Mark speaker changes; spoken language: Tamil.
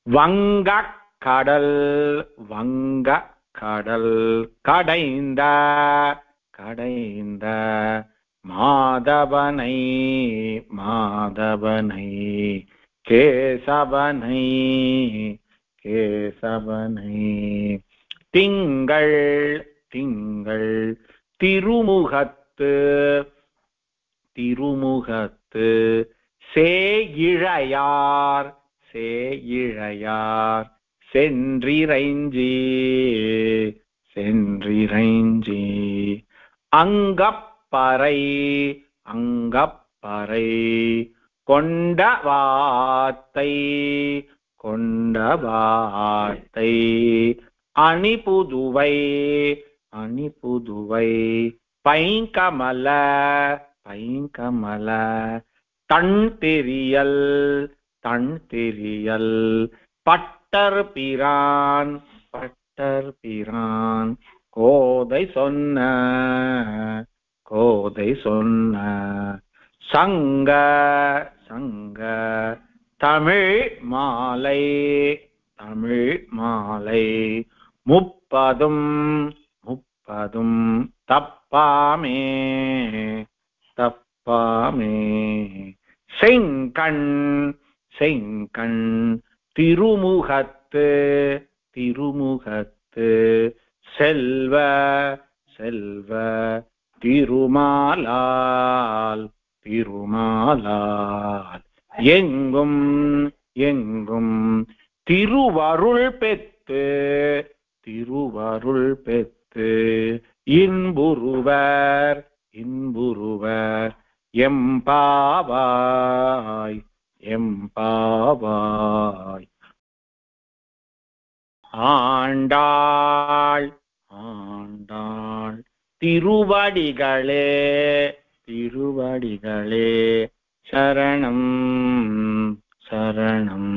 Speaker 1: வங்க கடல் வங்க கடல் கடைந்த கடைந்த மாதவனை மாதவனை கேசவனை கேசவனை திங்கள் திங்கள் திருமுகத்து திருமுகத்து சேயிழையார் சேயிழையார் சென்றிரைஞ்சி சென்றிரைஞ்சி அங்கப்பறை அங்கப்பறை கொண்ட வாத்தை கொண்ட வாத்தை அணிபுதுவை அணிபுதுவை பைங்கமல பைங்கமல தன் தெரியல் தன் தெரியல் பட்டர் பிரான் பட்டர் பிரான் கோதை சொன்ன கோதை சொன்ன சங்க சங்க தமிழ் மாலை தமிழ் மாலை முப்பதும் முப்பதும் தப்பாமே தப்பாமே செங்கண் செங்கண் திருமுகத்து திருமுகத்து செல்வ செல்வ திருமாலால் திருமாலால் எங்கும் எங்கும் திருவருள் பெத்து திருவருள் பெத்து இன்புருவர் இன்புருவர் எம்பாவாய் எம்பாவாய் ஆண்டாள் ஆண்டாள் திருவடிகளே திருவடிகளே சரணம் சரணம்